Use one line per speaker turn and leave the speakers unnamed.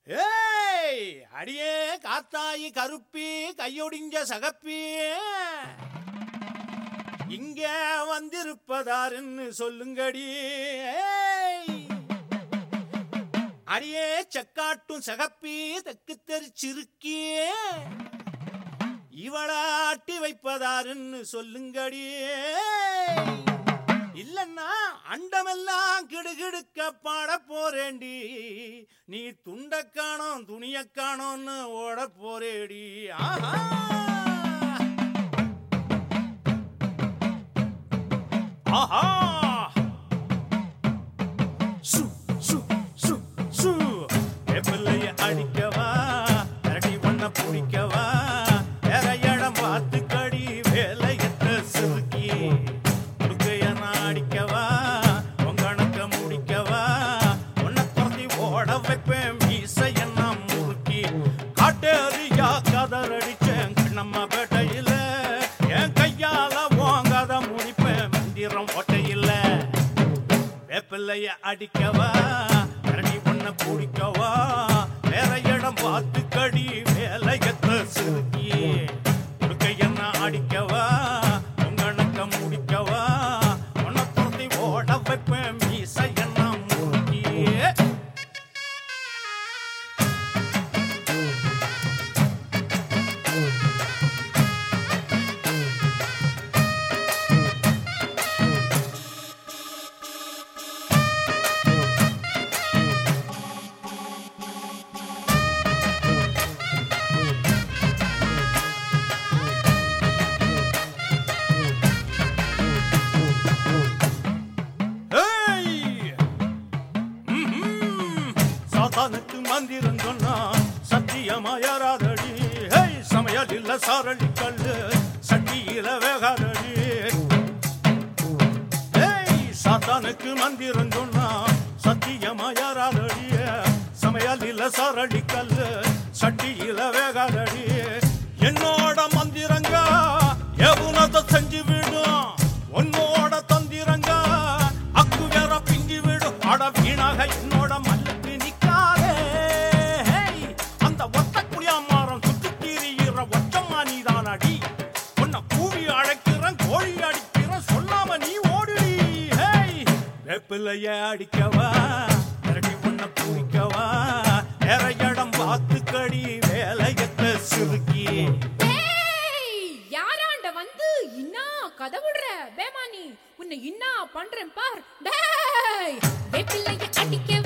ஏய் அடியே காத்தாயி கருப்பி கையொடிஞ்ச சகப்பி இங்க வந்திருப்பதாருன்னு சொல்லுங்கடி ஏய். அடியே செக்காட்டும் சகப்பி தெக்கு தெரிச்சிருக்கி இவளை ஆட்டி வைப்பதாருன்னு சொல்லுங்கடி ஏய். இல்லன்னா அண்டமெல்லாம் கிடுகிடுக்க பாட போறேண்டி நீ துண்ட காணோம் துணிய காணோம்னு ஓட போறேடி ஆஹா ஆஹா சு சு சு சு வெப்பிள்ளைய அடிக்கவா அரடி பண்ண பிடிக்கவா வேற இடம் பார்த்து கடி வேலையத்த சிறுக்கி முடுக்கைய நான் அடிக்கவா உங்கணக்க முடிக்கவா உன்னை துரத்தி ஓட வைப்பேன் மீசைய நான் முறுக்கி காட்டேரியா கதறடிச்சேன் நம்ம பேட்டையில என் கையால வாங்காத முடிப்பேன் மந்திரம் ஒட்டையில்ல வேப்பிள்ளைய அடிக்கவா கரடி பண்ண பிடிக்கவா வேற இடம் பார்த்து கடி வேலையத்த சிறுக்கி உடுக்க என்ன அடிக்கவா உங்கணக்க முடிக்கவா உன்னை துரத்தி ஓட வைப்பேன் மீசை என்ன முறுக்கி ஏய்! ம்ஹும். சாத்தானுக்கு மந்திரம் சொன்னா சத்தியமாயாராதடி ஹேய் சமையல் இல்ல சாரளி கல்லு சட்டியில வேகாதடி ஏய் சாத்தானுக்கு மந்திரம் சொன்னா சத்தியமாயாராதடி சமையல் இல்ல சாரளி கல்லு சட்டியில வேகாதடி என்னோட மந்திரங்க எவுனத செஞ்சு விடும் உன்னோட தந்திரங்க அக்கு வேற பிங்கி விடும் அட வீணாக என்னோட மல்லுக்கு நிக்காதே ஹேய், அந்த ஒத்த குடியாமாரம் சுத்தி தீரியிற ஒற்றம்மா நீதான் அடி உன்னை கூவி அழைக்கிறேன் கோழி அடிக்கிறேன் சொல்லாம நீ ஓடுடி ஹேய் வேப்பிலைய அடிக்கவா மிரட்டி உன்னை பிடிக்கவா வேற இடம் பார்த்து கடி வேலையத்த சிறுக்கி
ஏய் யாராண்ட வந்து இன்னா கதவுடுற பேமானி உன்னை இன்னா பண்றேன் பார் டேய் வேப்பிள்ளைய அடிக்க